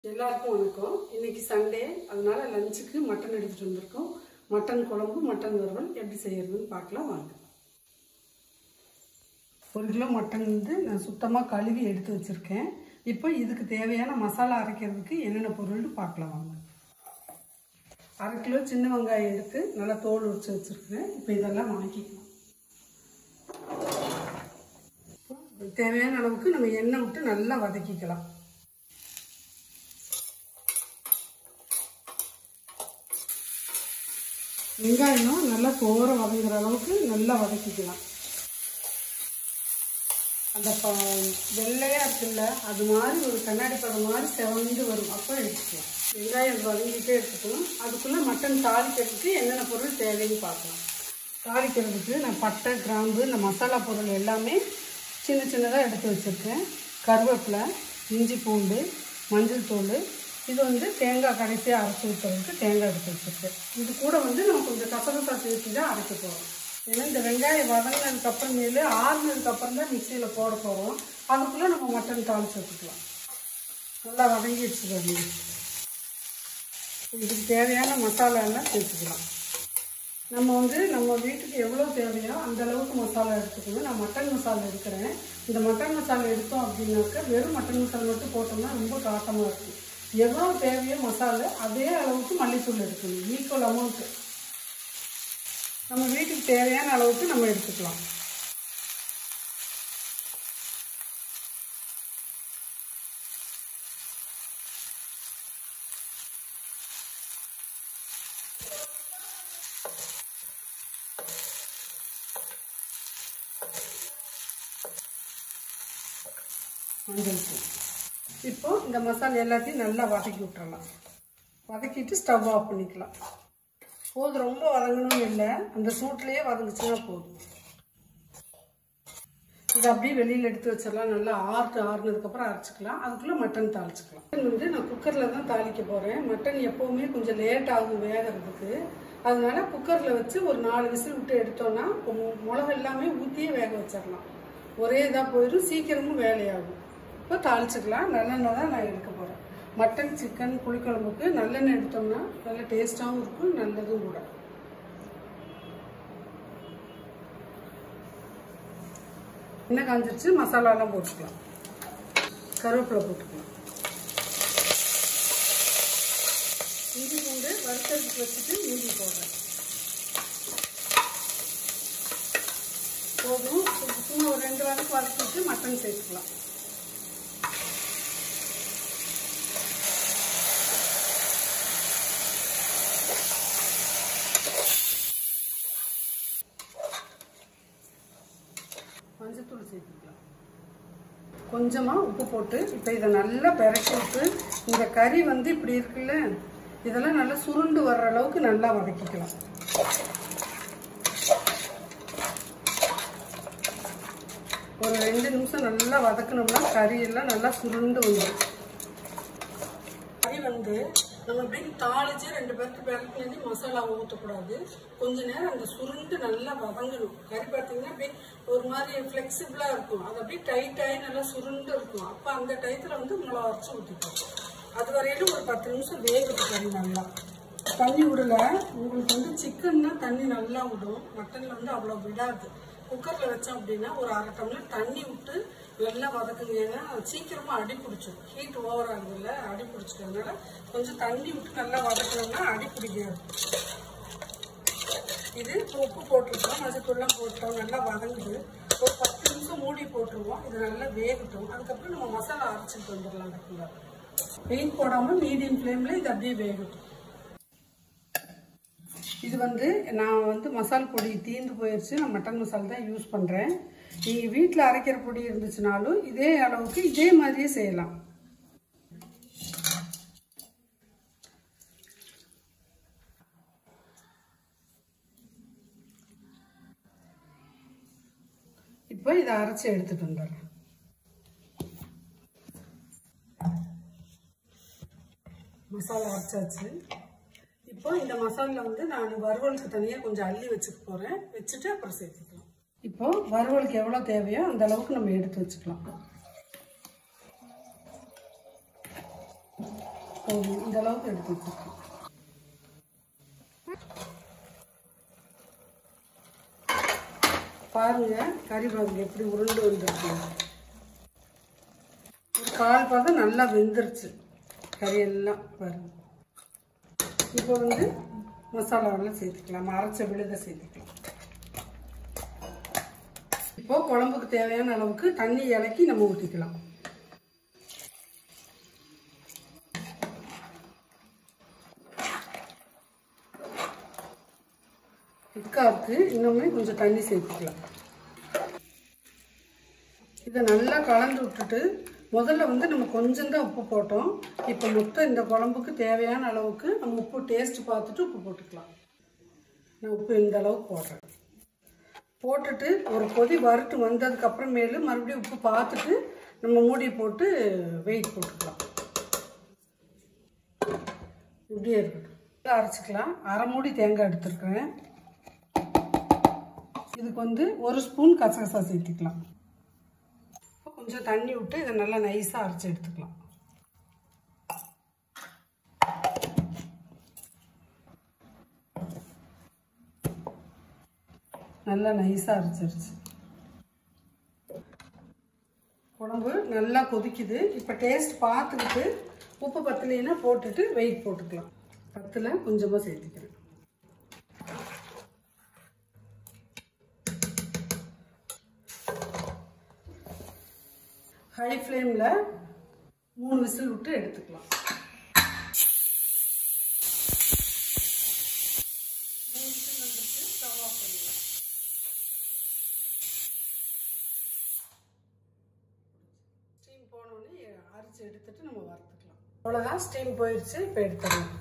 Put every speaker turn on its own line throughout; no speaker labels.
எல்லாருக்கும் வணக்கம் இன்னைக்கு சண்டே அதனால லஞ்சுக்கு மட்டன் எடுத்துட்டு வந்திருக்கோம் மட்டன் குழம்பு மட்டன் வறுவல் எப்படி செய்யறதுன்னு பார்க்கலாம் வாங்க ஒரு கிலோ மட்டன் வந்து நான் சுத்தமாக கழுவி எடுத்து வச்சிருக்கேன் இப்போ இதுக்கு தேவையான மசாலா அரைக்கிறதுக்கு என்னென்ன பொருள்னு பார்க்கலாம் வாங்க அரை கிலோ சின்ன வெங்காயம் எடுத்து நல்லா தோல் உரிச்சு வச்சிருக்கேன் இப்போ இதெல்லாம் வணக்கிக்கலாம் தேவையான அளவுக்கு நம்ம எண்ணெய் விட்டு நல்லா வதக்கிக்கலாம் வெங்காயம் நல்லா தோர வதங்குற அளவுக்கு நல்லா வதக்கிக்கலாம் அந்த ப வெள்ளையாக இருக்குல்ல அது மாதிரி ஒரு கண்ணாடி படம் மாதிரி செவந்து வரும் அப்போ எடுத்துக்கலாம் வெங்காயம் வதங்கிட்டே எடுத்துக்கணும் அதுக்குள்ளே மட்டன் தாளிக்கிறதுக்கு என்னென்ன பொருள் தேவைன்னு பார்க்கலாம் தாளிக்கிறதுக்கு நான் பட்டை கிராம்பு இந்த மசாலா பொருள் எல்லாமே சின்ன சின்னதாக எடுத்து வச்சுருக்கேன் கருவேப்பிலை இஞ்சி பூண்டு மஞ்சள் தூள் இது வந்து தேங்காய் கடைசியாக அரைச்சி ஊற்றுறதுக்கு தேங்காய் எடுத்து வச்சுருக்கேன் இது கூட வந்து நம்ம கொஞ்சம் கசகசா சேர்த்து தான் அரைக்க போகிறோம் ஏன்னா இந்த வெங்காயம் வதங்கினதுக்கு அப்புறமேலு ஆறுனதுக்கு அப்புறம் தான் மிக்சியில் போட போகிறோம் அதுக்குள்ளே நம்ம மட்டன் தாளிச்சு வச்சுக்கலாம் நல்லா வதங்கி வச்சுக்கோங்க இதுக்கு தேவையான மசாலா எல்லாம் சேர்த்துக்கலாம் நம்ம வந்து நம்ம வீட்டுக்கு எவ்வளோ தேவையோ அந்த அளவுக்கு மசாலா எடுத்துக்கணும் நான் மட்டன் மசாலா எடுக்கிறேன் இந்த மட்டன் மசாலா எடுத்தோம் அப்படின்னாக்கா வெறும் மட்டன் மசாலா மட்டும் போட்டோம்னா ரொம்ப காட்டமாக இருக்கும் எவ்வளோ தேவையோ மசாலா அதே அளவுக்கு மல்லித்தூள் எடுக்கணும் ஈக்குவல் அமௌண்ட்டு நம்ம வீட்டுக்கு தேவையான அளவுக்கு நம்ம எடுத்துக்கலாம் மஞ்சள் தூள் இப்போ இந்த மசாலா எல்லாத்தையும் நல்லா வதக்கி விட்டுறலாம் வதக்கிட்டு ஸ்டவ் ஆஃப் பண்ணிக்கலாம் போதும் ரொம்ப வதங்கணும்னு இல்லை அந்த சூட்லேயே வதங்குச்சுன்னா போதும் இது அப்படியே வெளியில் எடுத்து வச்சிடலாம் நல்லா ஆறுட்டு ஆறுனதுக்கப்புறம் அரைச்சிக்கலாம் அதுக்குள்ளே மட்டன் தாளிச்சிக்கலாம் மட்டன் வந்து நான் குக்கரில் தான் தாளிக்க போகிறேன் மட்டன் எப்போவுமே கொஞ்சம் லேட் ஆகும் வேகிறதுக்கு அதனால குக்கரில் வச்சு ஒரு நாலு விசில் விட்டு எடுத்தோன்னா மிளகு எல்லாமே ஊற்றியே வேக வச்சிடலாம் ஒரே இதாக போயிடும் சீக்கிரமும் வேலையாகும் இப்போ தாளிச்சிக்கலாம் நல்லெண்ணெய் தான் நான் எடுக்க போகிறேன் மட்டன் சிக்கன் புளிக்குழம்புக்கு நல்லெண்ணெய் எடுத்தோம்னா நல்ல டேஸ்ட்டாகவும் இருக்கும் நல்லதும் கூட எண்ணெய் காஞ்சிருச்சு மசாலாலாம் போட்டுக்கலாம் கருவேப்பிலை போட்டுக்கலாம் இஞ்சி பூண்டு வறுத்ததுக்கு வச்சுட்டு மீதி போடுறேன் போதும் சும்மா ஒரு ரெண்டு வாரத்துக்கு வறுத்துட்டு மட்டன் சேர்த்துக்கலாம் மஞ்சத்தூள் சேர்த்துக்கலாம் கொஞ்சமாக உப்பு போட்டு இப்போ இதை நல்லா பெரட்டி விட்டு இந்த கறி வந்து இப்படி இருக்குல்ல இதெல்லாம் நல்லா சுருண்டு வர்ற அளவுக்கு நல்லா வதக்கிக்கலாம் ஒரு ரெண்டு நிமிஷம் நல்லா வதக்கணும்னா கறி எல்லாம் நல்லா சுருண்டு வந்துடும் கறி வந்து நம்ம இப்படி தாளிச்சு ரெண்டு பேருக்கு பிறகு மசாலா ஊற்றக்கூடாது கொஞ்ச நேரம் அந்த சுருண்டு நல்லா வதங்கணும் கறி பார்த்தீங்கன்னா அப்படியே ஒரு மாதிரி ஃப்ளெக்சிபிளாக இருக்கும் அது அப்படியே டைட் ஆகி நல்லா சுருண்டு இருக்கும் அப்போ அந்த டயத்தில் வந்து மிளகா அரைச்சி ஊற்றிப்போம் அது வரையிலும் ஒரு பத்து நிமிஷம் வேகட்டு கறி நல்லா தண்ணி விடல உங்களுக்கு வந்து சிக்கன்னா தண்ணி நல்லா விடும் மட்டனில் வந்து அவ்வளோ விடாது குக்கரில் வச்சோம் அப்படின்னா ஒரு அரை டம்ளர் தண்ணி விட்டு நல்லா வதக்குங்க ஏன்னா சீக்கிரமாக அடி பிடிச்சிடும் ஹீட் ஓவர் ஆகுதுல்ல அடி பிடிச்சிக்கிறதுனால கொஞ்சம் தண்ணி விட்டு நல்லா வதக்கணும்னா அடி பிடிக்காது இது உப்பு போட்டிருக்கோம் மஞ்சத்தூள்லாம் போட்டோம் நல்லா வதங்குது ஒரு பத்து நிமிஷம் மூடி போட்டுருவோம் இது நல்லா வேகட்டும் அதுக்கப்புறம் நம்ம மசாலா அரைச்சிட்டு வந்துடலாம் அதுக்குள்ள வெயிட் போடாமல் மீடியம் ஃப்ளேமில் இது அப்படியே வேகட்டும் இது வந்து நான் வந்து மசால் பொடி தீர்ந்து போயிடுச்சு நான் மட்டன் மசால் தான் யூஸ் பண்ணுறேன் நீங்கள் வீட்டில் அரைக்கிற பொடி இருந்துச்சுனாலும் இதே அளவுக்கு இதே மாதிரியே செய்யலாம் இப்போ இதை அரைச்சி எடுத்துட்டு வந்துடுறேன் மசாலா அரைச்சாச்சு இப்போ இந்த மசாலா வந்து நான் வறுவலுக்கு தனியாக கொஞ்சம் அள்ளி வச்சுக்க போகிறேன் வச்சுட்டு அப்புறம் சேர்த்துக்கலாம் இப்போ வறுவலுக்கு எவ்வளோ தேவையோ அந்த அளவுக்கு நம்ம எடுத்து வச்சுக்கலாம் போதும் இந்த அளவுக்கு எடுத்து வச்சுருக்கோம் பாருங்க கறி பாருங்க எப்படி உருண்டு வந்துருக்கு ஒரு கால் பாதம் நல்லா வெந்துருச்சு கறி எல்லாம் பாருங்க இப்போ வந்து மசாலாவெல்லாம் சேர்த்துக்கலாம் அரைச்ச விழுத சேர்த்துக்கலாம் இப்போ குழம்புக்கு தேவையான அளவுக்கு தண்ணி இலக்கி நம்ம ஊற்றிக்கலாம் திக்காவுக்கு இன்னுமே கொஞ்சம் தண்ணி சேர்த்துக்கலாம் இதை நல்லா கலந்து விட்டுட்டு முதல்ல வந்து நம்ம கொஞ்சம் தான் உப்பு போட்டோம் இப்போ மொத்தம் இந்த குழம்புக்கு தேவையான அளவுக்கு நம்ம உப்பு டேஸ்ட் பார்த்துட்டு உப்பு போட்டுக்கலாம் நான் உப்பு இந்த அளவுக்கு போடுறேன் போட்டுட்டு ஒரு கொதி வறுத்து வந்ததுக்கு அப்புறமேலு மறுபடியும் உப்பு பார்த்துட்டு நம்ம மூடி போட்டு வெயிட் போட்டுக்கலாம் இப்படியே இருக்கட்டும் நல்லா அரைச்சிக்கலாம் அரை மூடி தேங்காய் எடுத்துருக்கிறேன் இதுக்கு வந்து ஒரு ஸ்பூன் கசகசா சேர்த்துக்கலாம் இப்போ கொஞ்சம் தண்ணி விட்டு இதை நல்லா நைஸாக அரைச்சி எடுத்துக்கலாம் நல்லா நைஸாக அரைச்சிருச்சு குழம்பு நல்லா கொதிக்குது இப்போ டேஸ்ட் பார்த்துக்கிட்டு உப்பு பத்தலைன்னா போட்டுட்டு வெயிட் போட்டுக்கலாம் பத்தில் கொஞ்சமாக சேர்த்துக்கிறேன் ஹை ஃப்ளேமில் மூணு விசில் விட்டு எடுத்துக்கலாம் மூணு விசில் வந்துட்டு ஸ்டவ் ஆஃப் பண்ணிடலாம் ஸ்டீம் போனோடனே அரிச்சு எடுத்துட்டு நம்ம வறுத்துக்கலாம் அவ்வளோதான் ஸ்டீம் போயிடுச்சு இப்போ எடுத்துடலாம்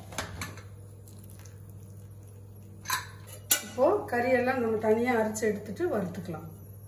இப்போ கறியெல்லாம் நம்ம தனியாக அரிச்சு எடுத்துட்டு வறுத்துக்கலாம்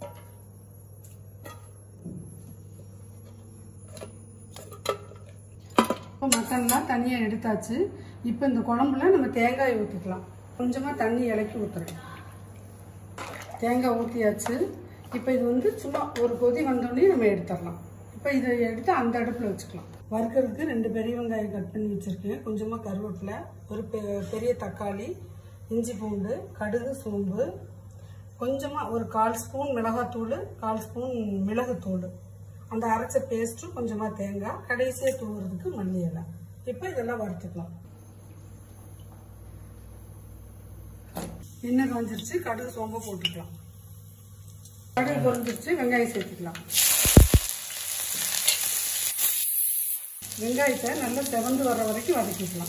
இப்போ மட்டன்லாம் தனியாக எடுத்தாச்சு இப்போ இந்த குழம்புல நம்ம தேங்காய் ஊற்றிக்கலாம் கொஞ்சமாக தண்ணி இலக்கி ஊற்றுறேன் தேங்காய் ஊற்றியாச்சு இப்போ இது வந்து சும்மா ஒரு கொதி வந்தோடனே நம்ம எடுத்துடலாம் இப்போ இதை எடுத்து அந்த அடுப்பில் வச்சுக்கலாம் வறுக்கிறதுக்கு ரெண்டு பெரிய வெங்காயம் கட் பண்ணி வச்சுருக்கேன் கொஞ்சமாக கருவேப்பிலை ஒரு பெ- பெரிய தக்காளி இஞ்சி பூண்டு கடுகு சோம்பு கொஞ்சமாக ஒரு கால் ஸ்பூன் மிளகாத்தூள் கால் ஸ்பூன் மிளகுத்தூள் அந்த அரைச்ச பேஸ்ட்டும் கொஞ்சமாக தேங்காய் கடைசியாக தூவுறதுக்கு மல்லி இலை இப்போ இதெல்லாம் வறுத்துக்கலாம் எண்ணெய் காஞ்சிருச்சு கடுகு சோம்பு போட்டுக்கலாம் கடுகு பொரிஞ்சிருச்சு வெங்காயம் சேர்த்துக்கலாம் வெங்காயத்தை நல்லா செவந்து வர்ற வரைக்கும் வதக்கிக்கலாம்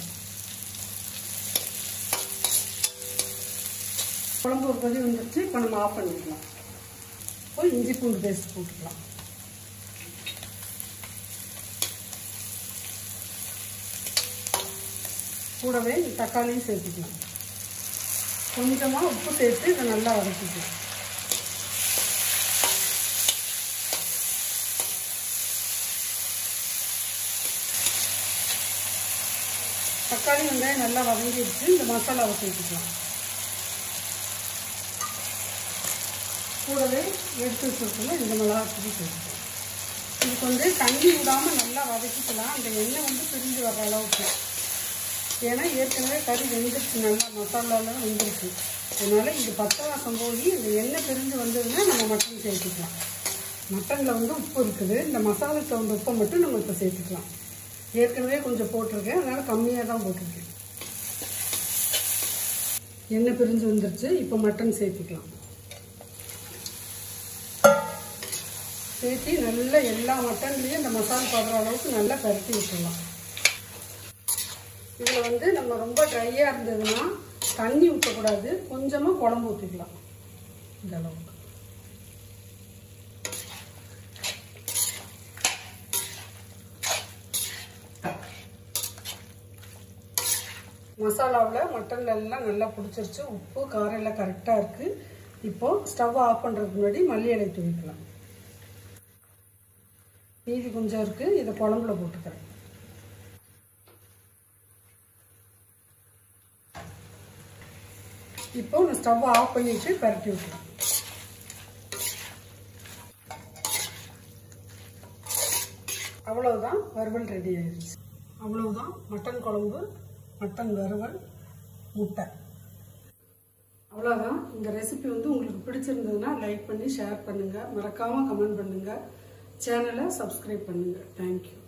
குழம்பு ஒரு கொதி வந்துருச்சு இப்போ நம்ம ஆஃப் பண்ணிக்கலாம் இப்போ இஞ்சி பூண்டு பேஸ்ட் போட்டுக்கலாம் கூடவே தக்காளியும் சேர்த்துக்கலாம் கொஞ்சமாக உப்பு சேர்த்து இதை நல்லா வதக்கிக்கலாம் தக்காளி வெங்காயம் நல்லா வதங்கிடுச்சு இந்த மசாலாவை சேர்த்துக்கலாம் கூடவே எடுத்து வச்சுருக்கோம் இந்த மிளகாத்தூள் சேர்த்துக்கலாம் இதுக்கு வந்து தண்ணி விடாமல் நல்லா வதக்கிக்கலாம் அந்த எண்ணெய் வந்து பிரிஞ்சு வர்ற அளவுக்கு ஏன்னா ஏற்கனவே கறி வெந்துருச்சு நல்லா மசாலாலாம் வெந்துருச்சு அதனால இது பச்சை வாசம் போய் இந்த எண்ணெய் பிரிஞ்சு வந்ததுன்னா நம்ம மட்டன் சேர்த்துக்கலாம் மட்டனில் வந்து உப்பு இருக்குது இந்த மசாலாக்கு தகுந்த உப்பை மட்டும் நம்ம இப்போ சேர்த்துக்கலாம் ஏற்கனவே கொஞ்சம் போட்டிருக்கேன் அதனால கம்மியாக தான் போட்டிருக்கேன் எண்ணெய் பிரிஞ்சு வந்துருச்சு இப்போ மட்டன் சேர்த்துக்கலாம் சேர்த்து நல்லா எல்லா மட்டன்லேயும் இந்த மசாலா படுற அளவுக்கு நல்லா பரட்டி விட்டுடலாம் இதில் வந்து நம்ம ரொம்ப ட்ரையாக இருந்ததுன்னா தண்ணி ஊற்றக்கூடாது கொஞ்சமாக குழம்பு ஊற்றிக்கலாம் இந்த அளவுக்கு மசாலாவில் மட்டன்ல எல்லாம் நல்லா பிடிச்சிருச்சு உப்பு காரம் எல்லாம் கரெக்டாக இருக்குது இப்போது ஸ்டவ் ஆஃப் பண்ணுறதுக்கு முன்னாடி மல்லி இலை தூவிக்கலாம் மீதி கொஞ்சம் இருக்குது இதை குழம்புல போட்டுக்கிறேன் இப்போ நான் ஸ்டவ் ஆஃப் பண்ணிட்டு பரட்டி விட்டுறேன் அவ்வளவுதான் வறுவல் ரெடி ஆயிடுச்சு அவ்வளவுதான் மட்டன் குழம்பு மட்டன் வறுவல் முட்டை அவ்வளோதான் இந்த ரெசிபி வந்து உங்களுக்கு பிடிச்சிருந்ததுன்னா லைக் பண்ணி ஷேர் பண்ணுங்கள் மறக்காமல் கமெண்ட் பண்ணுங்கள் சேனலை சப்ஸ்கிரைப் பண்ணுங்கள் தேங்க்யூ